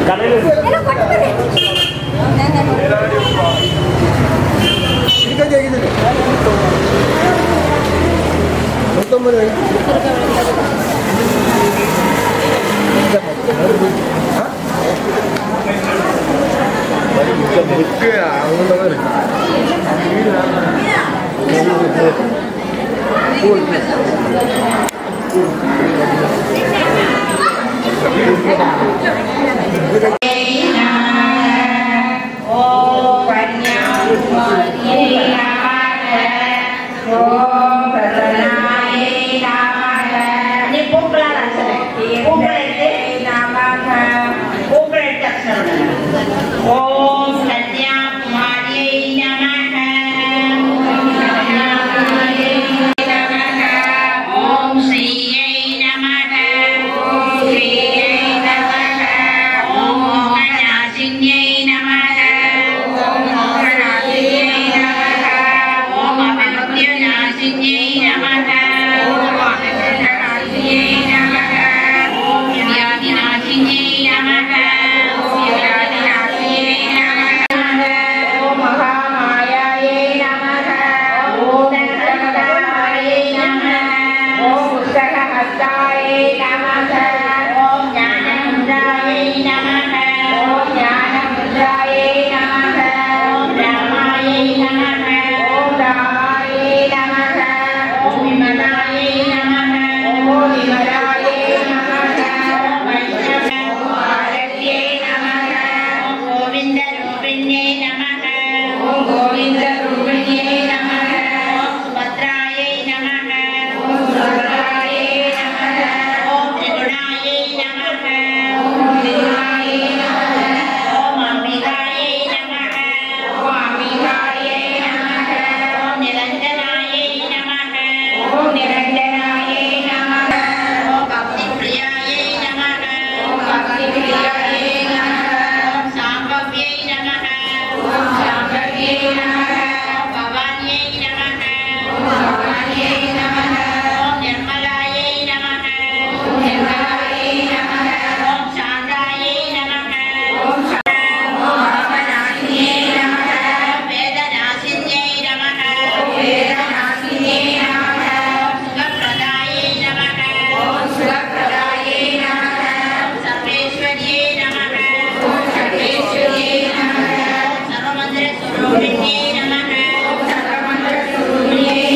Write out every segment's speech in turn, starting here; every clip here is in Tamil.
புக்கு அவங்க இருக்கு நீ பூக்களால் அர்ச்சனை பூக்கள் எடுத்து பூக்கள் எடுத்து அர்ச்சனை பண்ணுங்க ஓம் கன்யாகுமாரியை நமக ஓம் ஸ்ரீயை நமக ஓம் ஸ்ரீயை நமக ஓம் மோகநாசின்யை நமக ஓம் மோகநாசின்யை நமக ஓம் அபிமத்யநாசின்யை நமக ஓம் அபிமத்யநாசின்யை நமக ஓம் வியாதிநாசின்யை நமக ஓம் வியாதிநாசின்யை நமக ஓம் மகாமாயாயை நமக ஓம் சகலகலாயை நமக ஓம் புஸ்தகஹஸ்தாயை நமக ஓம் ஞானமுத்ராயை நமக ஓம் ஞானமுத்ராயை நமக ஓம் ராமாயை நமக ஓம் ராமாயை நமக ஓம் விமலாயை நமக ஓம் விமலாயை நமக ஓம் வைஷ்ணவ ஓம் ஆரத்யை நமக ஓம் கோவிந்த ரூபிண்யை நமக ஓம் கோவிந்த ரூபிண்யை நமக ஓம் சுபத்ராயை நமக ஓம் சுபத்ராயை நமக ஓம் திரிகுணாயை நமக ஓம் திரிகுணாயை நமக ஓம் அம்பிகாயை நமக ஓம் அம்பிகாயை நமக ஓம் நிரஞ்சனாயை நமக ஓம் நிரஞ்சனாயை நமக ஓம் பக்தி பிரியாயை நமக ஓம் பக்தி பிரியாயை நமக ஓம் சாம்பவ்யை நமக ஓம் சாம்பவ்யை நமக ஓம் பவானியை நமக ஓம் பவானியை நமக ஓம் நிர்மலாயை நமக ஓம் நிர்மலாயை நமக ஓம் சாந்தாயை நமக ஓம் ஓம் பாவநாசினியை நமக ஓம் வேதநாசினியை நமக ஓம் வேதநாசினியை நமக ஓம் சுகப்பிரதாயை நமக ஓம் சுகப்பிரதாயை நமக ஓம் சர்வேஸ்வரியை நமக ஓம் சர்வேஸ்வரியை நமக ஓம் சர்வமந்திர சுரூபிணியை நமக ஓம் சர்வமந்திர சுரூபிணியை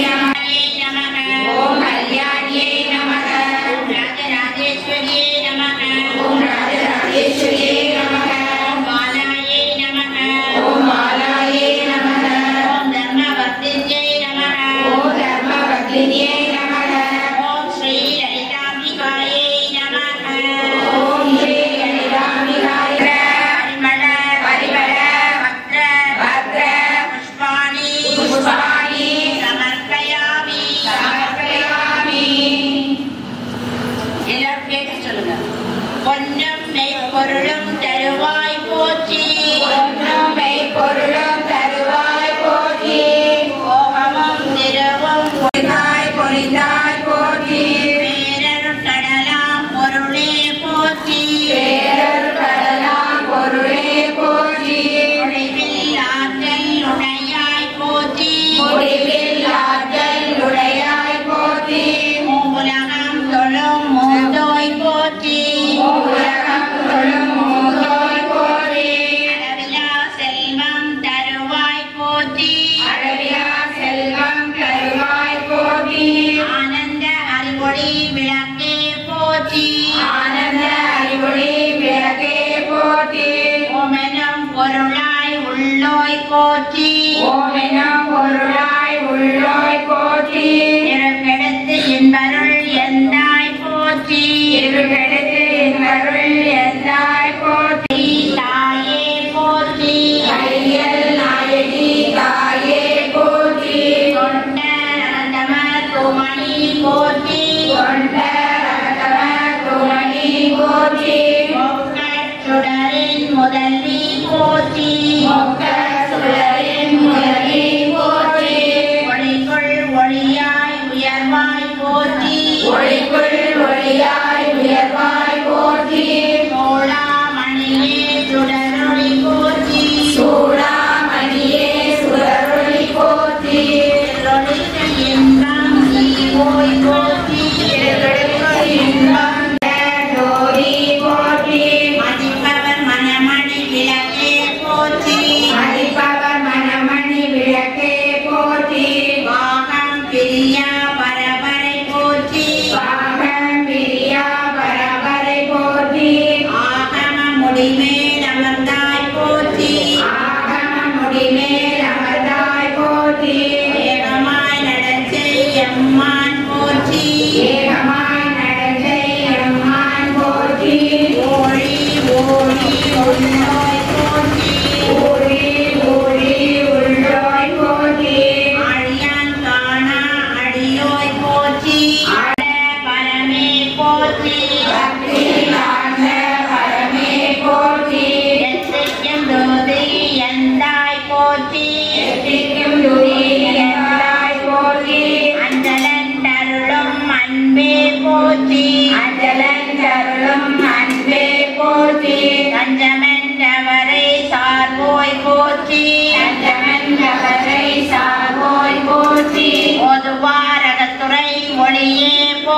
நமக ஓம் கல்யாணியை நமக ஓம் ராஜராஜேஸ்வரியை நமக ஓம் ராஜராஜேஸ்வரியை நமக ஓம் பாலாயை நமக ஓம் பாலாயை நமக ஓம் தர்மவர்த்தின்யை நமக ஓம் தர்மவர்த்தின்யை நமக ஓம் ஸ்ரீ லலிதாம்பிகாயை நமக ஓம் ஸ்ரீ லலிதாம்பிகாய பரிமள பரிமள பத்ர பத்ர புஷ்பாணி புஷ்பாணி சமர்ப்பயாமி சமர்ப்பயாமி எல்லாரும் கேட்டு சொல்லுங்க பொன்னம் மெய்ப்பொருளும் தருவாய் போற்றி பொன்னம் மெய்ப்பொருளும் தருவாய் போற்றி ஓகமும் திருவும் பொழிந்தாய் பொழிந்தாய் போற்றி பேரருள் கடலாம் பொருளே போற்றி பேரருள் கடலாம் பொருளே போற்றி முடிவில் ஆற்றல் உடையாய் போற்றி முடிவில் ஆற்றல் உடையாய் போற்றி மூவுலகம் தொழும் மூதோய் போற்றி மூவுலகம் தொழும் மூதோய் போற்றி அளவிலா செல்வம் தருவாய் போற்றி அளவிலா செல்வம் தருவாய் போற்றி ஆனந்த அறிவொளி விளக்கே போற்றி ஆனந்த அறிவொளி விளக்கே போற்றி ஓமெனம் பொருளாய் உள்ளோய் போற்றி ஓமெனம் பொருளாய் உள்ளோய் போற்றி இருகெடுத்து என்பருள் எந்தாய் போற்றி இருகெடுத்து என்பருள் எந்தாய் போற்றி தாயே போற்றி ஐயல் நாயகி தாயே போற்றி கொண்ட ரதம துமணி போற்றி கொண்ட ரதம துமணி போற்றி மொக்கச் சுடரின் முதல்வி போற்றி மொக்கச் சுடரின் முதல்வி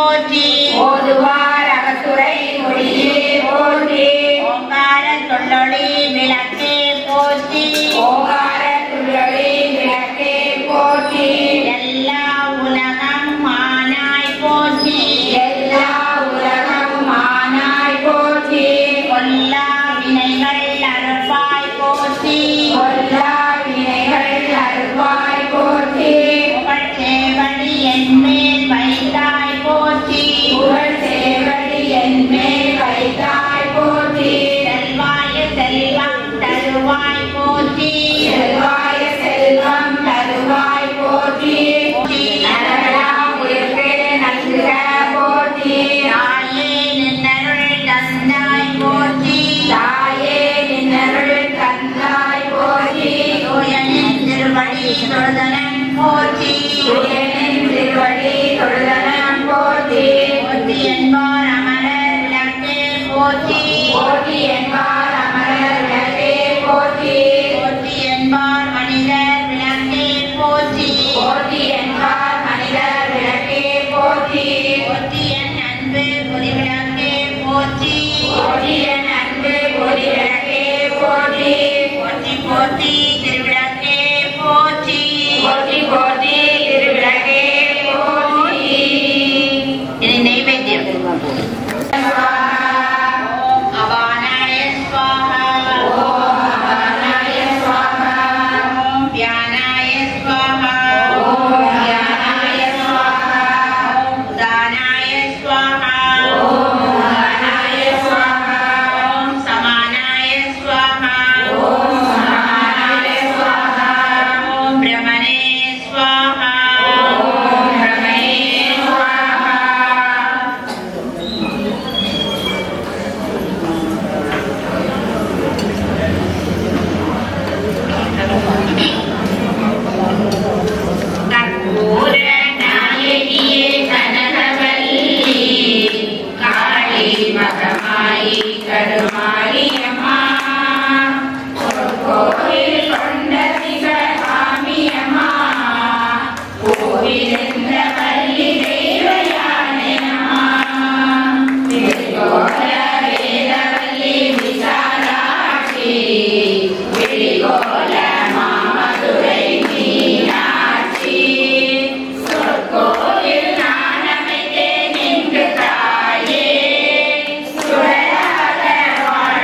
போற்றி ஓதுவார் அகத்துறை மொழியே போற்றி ஓங்கார தொண்டொளி விளக்கே போற்றி ஓங்கார துள்ளொளி விளக்கே போற்றி எல்லா உலகம் மானாய் போற்றி எல்லா உலகம் மானாய் போற்றி கொல்லா வினைகள் அறுப்பாய் போற்றி கொல்லா வினைகள் அருள்வாய் போற்றி புகழ் சேவடி என் மேல் வைத்தாய் போற்றி புகழ் சேவடி என் மேல் வைத்தாய் போற்றி செல்வாய செல்வம் தருவாய் போற்றி செல்வாய செல்வம் தருவாய் போற்றி நரகலாம் உயிர்க்கு நல்குக போற்றி தாயே நின்னருள் தந்தாய் போற்றி தாயே நின்னருள் தந்தாய் போற்றி தூயனின் திருவடி தொழுதனன் போற்றி துயனின் திருவடி தொழுதனம் போற்றி போற்றி என்போர் அமரர் விளக்கே போற்றி போற்றி என்பார் அமரர் விளக்கே போற்றி போற்றி என்போர் மனிதர் விளக்கே போற்றி போற்றி என்பார் மனிதர் விளக்கே போற்றி போற்றி என் அன்பு பொறிவிளக்கே போற்றி போற்றி என் அன்பு பொறி விளக்கே போற்றி போற்றி போற்றி திருவிளக்கே போற்றி போற்றி போற்றி திருவிளக்கே போற்றி இனி நைவேத்தியம் ஓம் அபானாய ஸ்வாஹா அபானாய ஸ்வாஹா ஓம் வியானாய ஸ்வாஹா ஓம் ஞானாய ஸ்வாஹா ஓம் உதானாய ஸ்வாஹா ஓம் ஞானாய ஸ்வாஹா ஓம் சமானாய ஸ்வாஹா ஓம் சமானாய ஸ்வாஹா ஓம் பிரமணே ஸ்வாஹா ஓம் ரமே ஸ்வாஹா கற்பூர நாயகியே கனகவல்லி காளி மகமாயி கருமாரியம்மா கோவில் கொண்ட சிவகாமியம்மா கோவிலென்ற வள்ளி தெய்வயானையம்மா திருக்கோல வேதவல்லி விசாலாட்சி விழிகோல மாமதுரை மீனாட்சி சொற்கோவில் நாணமைத்தே நின்று தாயே சுடராக வாழ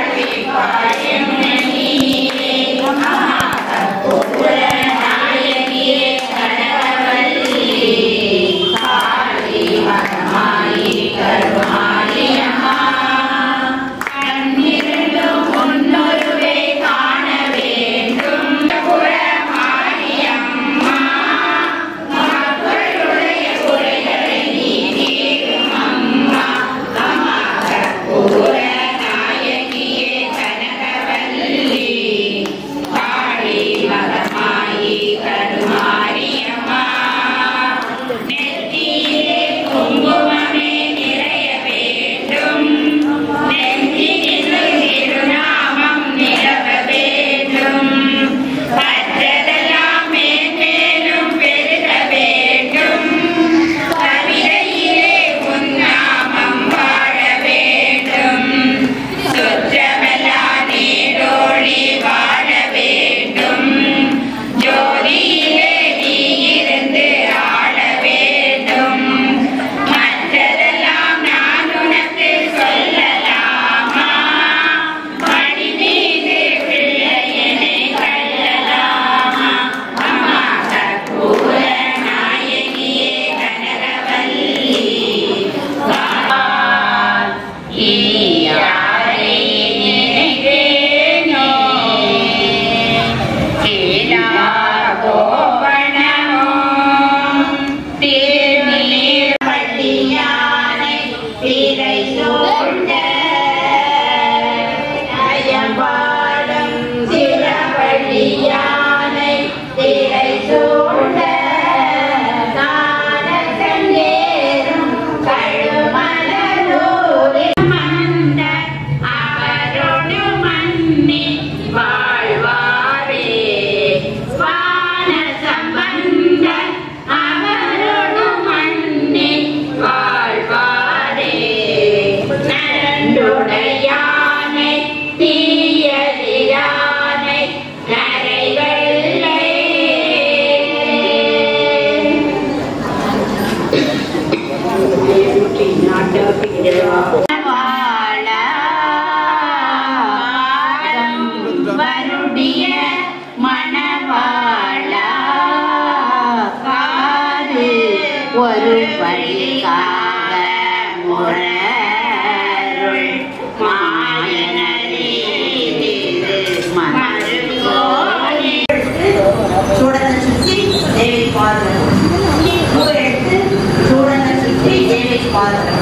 மார்கழி மாதம்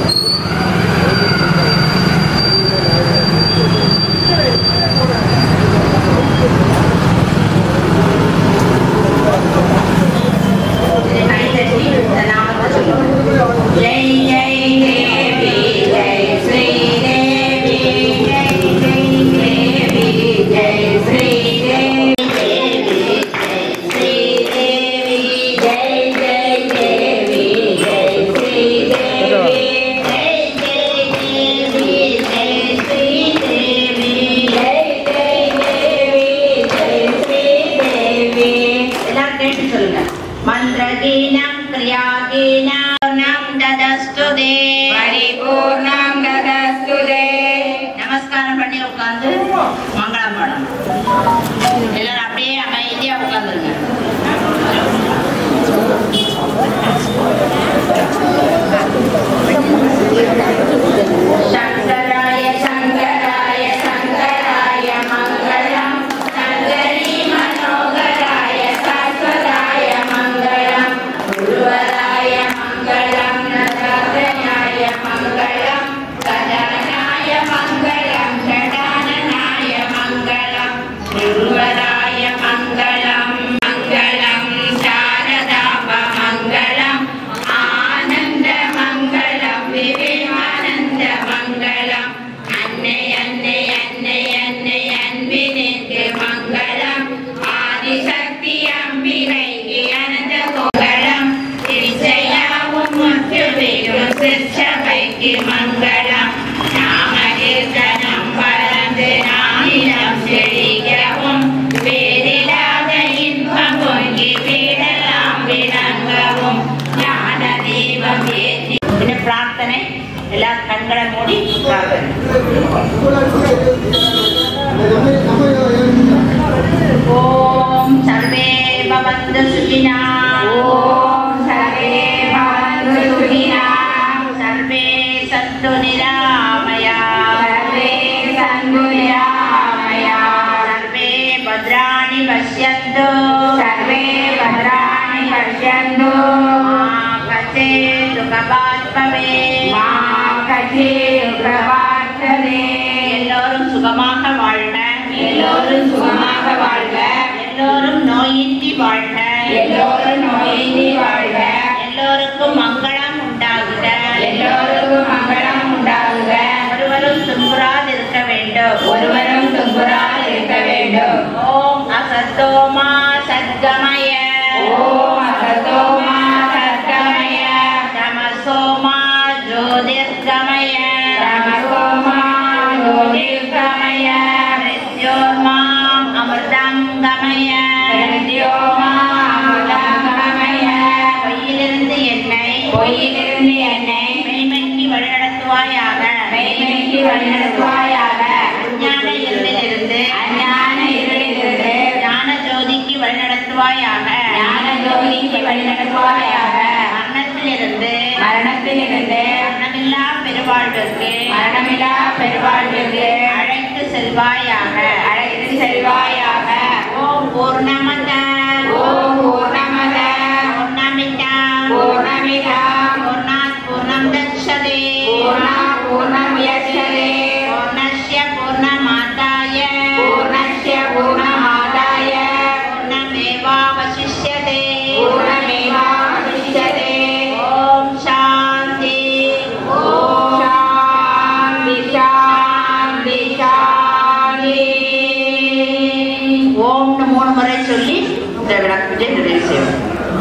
ஜெய் ஜெய் தேவி ஜெய் ஸ்ரீ தேவி ஜெய் ஜெய் தேவி ஜெய் ஸ்ரீ தேவி ஸ்ரீ தேவி ஜெய் ஜெய் தேவி ஜெய் ஸ்ரீ தேவி ஜெய் ஜெய் தேவி ஜெய் ஸ்ரீ தேவி ஜெய் ஜெய் தேவி ஜெய் ஸ்ரீ தேவி எல்லாரும் கேட்டு சொல்லுங்க மந்திரகீனம் கிரியாகீனம் ததஸ்து தே பரிபூர்ணம் ததஸ்துதே நமஸ்காரம் பண்ணி உட்கார்ந்து மங்களம் பாடணும் எல்லாரும் அப்படியே அமைதியா உட்கார்ந்துருங்க சங்கராய சங்கராய சங்கராய மங்களம் சங்கரி மனோகராய சாஸ்வதாய மங்களம் குருவராய மங்களம் நதாதனாய மங்களம் கதானாய மங்களம் ஷடானனாய மங்களம் குருவராய மங்களம் மங்களம் சாரதாப மங்களம் ஆனந்த மங்களம் விவேகானந்த மங்களம் அன்னை அன்னை அன்னை அன்னை அன்பினுக்கு மங்களம் ஆதிசக்தி அம்பிகைக்கு அனந்த கோகளம் திருச்சையாவும் முற்றுவிடும் சிற்சபைக்கு மங்களம் நாமகீர்த்தனம் வளர்ந்து நானிலம் செழிக்கவும் வேறில்லாத இன்பம் பொங்கி வீடெல்லாம் விளங்கவும் ஞான தீபம் ஏற்றி പിന്നെ പ്രാർത്ഥന എല്ലാ കൺകളെ മൂടി പ്രാർത്ഥന ഓം സർവേ ഭവന്തു സുഖിനാ ஓம் சர்வே பவந்து சுகினாம் സർവേ സന്തു നിരാമയാ சர்வே சந்து நிராமயா സർവേ ഭദ്രാണി പശ്യന്തു சர்வே பத்ராணி பஷ்யந்து കഥേ സുഖഭാത്മവേ மா கட்சி பிரவார்த்ததே எல்லோரும் சுகமாக வாழ்க எல்லோரும் சுகமாக வாழ்க எல்லோரும் நோயின்றி வாழ்க எல்லோரும் நோயின்றி வாழ்க எல்லோருக்கும் மங்களம் உண்டாகுக எல்லோருக்கும் மங்களம் உண்டாகுக ஒருவரும் துன்புறாதிருக்க வேண்டும் ஒருவரும் துன்புறால் இருக்க வேண்டும் ஓம் அசத்தோமா சத்கமய ஓம் அசதோமா சத்கமய தமசோமா ஜோதிர்கமய தமசோமா ஜோதிர்கமய மிருத்யோர்மாம் அமிர்தங்கமய பிரத்யோமா அமுதங்கமய பொய்யிலிருந்து என்னை பொய்யிலிருந்து என்னை மெய்மைக்கு வழிநடத்துவாயாக மெய்மைக்கு வழிநடத்துவாயாக அஞ்ஞான இருளிலிருந்து அஞ்ஞான இருளிலிருந்து ஞான ஜோதிக்கு வழிநடத்துவாயாக ஞான ஜோதிக்கு வழிநடத்துவாயாக மரணத்திலிருந்து மரணத்திலிருந்து மரணமில்லா பெருவாழ்விற்கு மரணமில்லா பெருவாழ்விற்கு அழைத்து செல்வாயாக அழைத்து செல்வாயாக ஓம் பூர்ணமத ஓம் பூர்ணமத பூர்ணமிதா பூர்ணமிதா பூர்ணாத் பூர்ணம் தட்சதே பூர்ணா பூர்ணமுயச்சதே பூர்ணஸ்ய பூர்ணமாதாய பூர்ணஸ்ய பூர்ணமாதாய பூர்ணமேவாவசிஷ்யதே பூர்ணமேவாவசிஷ்யதே ஓம் சாந்தி ஓம் சாந்தி சாந்தி சாந்தி ஓம்னு மூணு முறை சொல்லி இந்த விளக்கு பூஜை நிறைவு செய்வோம்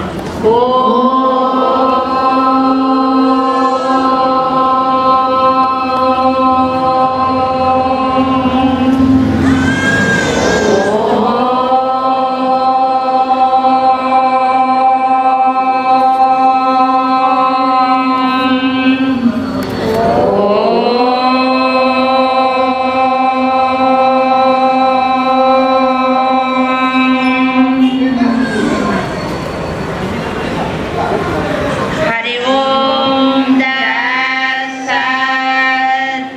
ஹரி ஓம் தசத்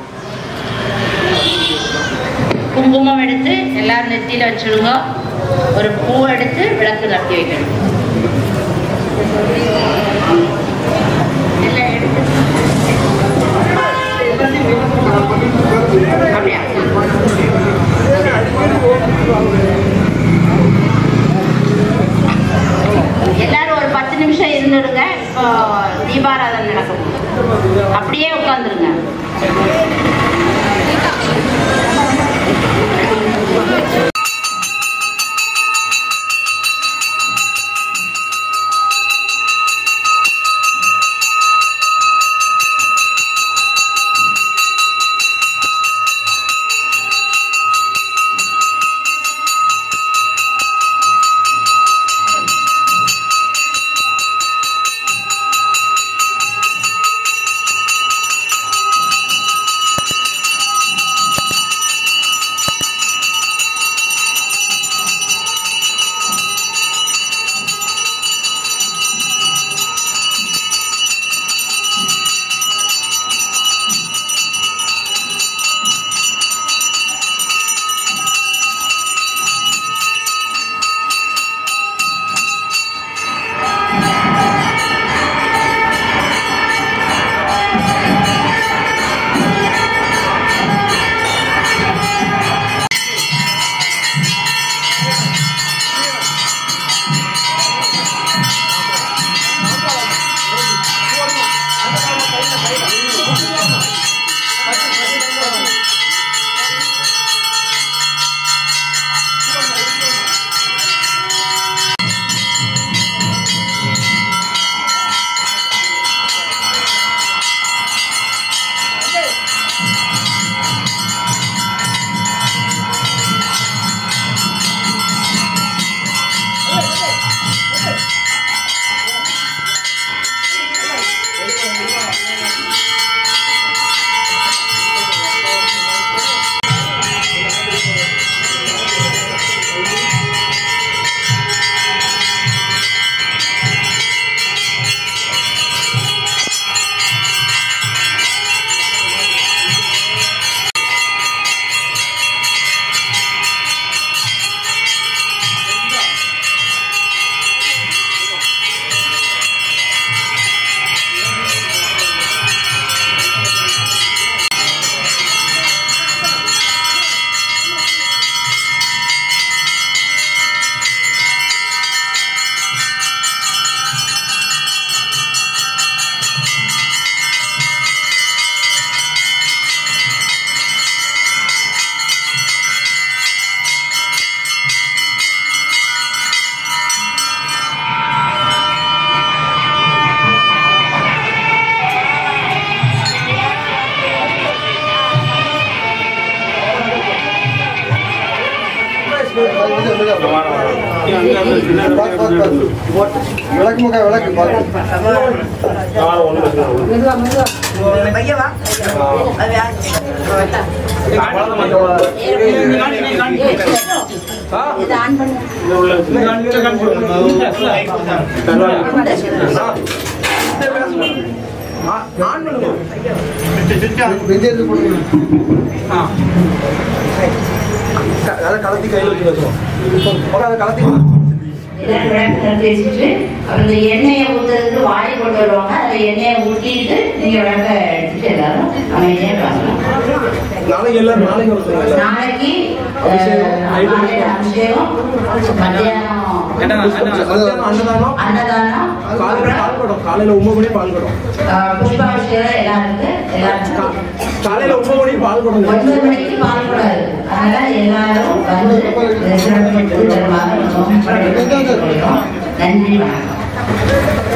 குங்குமம் எடுத்து எல்லாரும் நெத்தியில வச்சிருங்க ஒரு பூ எடுத்து விளக்கு கட்டி வைக்கணும் இல்லை அப்படியா எல்லாரும் ஒரு பத்து நிமிஷம் இருந்துடுங்க இப்போ தீபாராதனை நடக்கும் அப்படியே உட்காந்துருங்க விளக்கு முக்கா விளக்கு வெந்தயத்தை போட்டு அதை கலத்தி கையில் வச்சு பேசுவோம் அதை கலத்தி விளக்கு வச்சுட்டு அந்த எண்ணெயை ஊத்துறதுக்கு வாளி கொண்டு வருவாங்க அந்த எண்ணெயை ஊற்றிட்டு நீங்க விளக்க எடுத்துட்டு எல்லாரும் அமைதியா பார்க்கலாம் நாளைக்கு எல்லாரும் நாளைக்கு வர சொல்லுங்க நாளைக்கு அபிஷேகம். அஹ், மாலையில அபிஷேகம் மத்தியானம் மத்தியானம் அன்னதானம் அன்னதானம் காலையில பால் குடம் காலையில ஒன்பது மணி பால் குடம் அஹ், புஷ்பாபிஷேகம் எல்லாம் இருக்கு எல்லாருக்கும் காலையில ஒன்பது மணி பால் குடம் ஒன்பது மணிக்கு பால் கூடாது அதனால எல்லாரும் வந்து சிறப்பித்து தருமாறு மிகவும் நன்றி வணக்கம்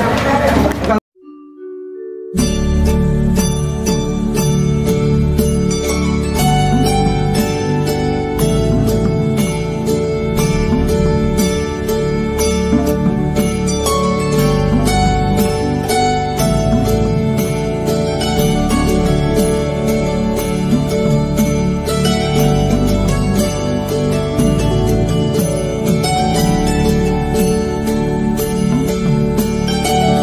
ஆ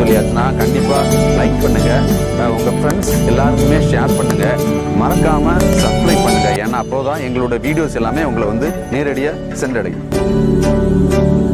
சொல்லியாச்சுன்னா கண்டிப்பாக லைக் பண்ணுங்கள் உங்கள் ஃப்ரெண்ட்ஸ் எல்லாருக்குமே ஷேர் பண்ணுங்கள் மறக்காமல் சப்ஸ்கிரைப் பண்ணுங்கள் ஏன்னா அப்போ தான் எங்களோட வீடியோஸ் எல்லாமே உங்களை வந்து நேரடியாக சென்றடையும்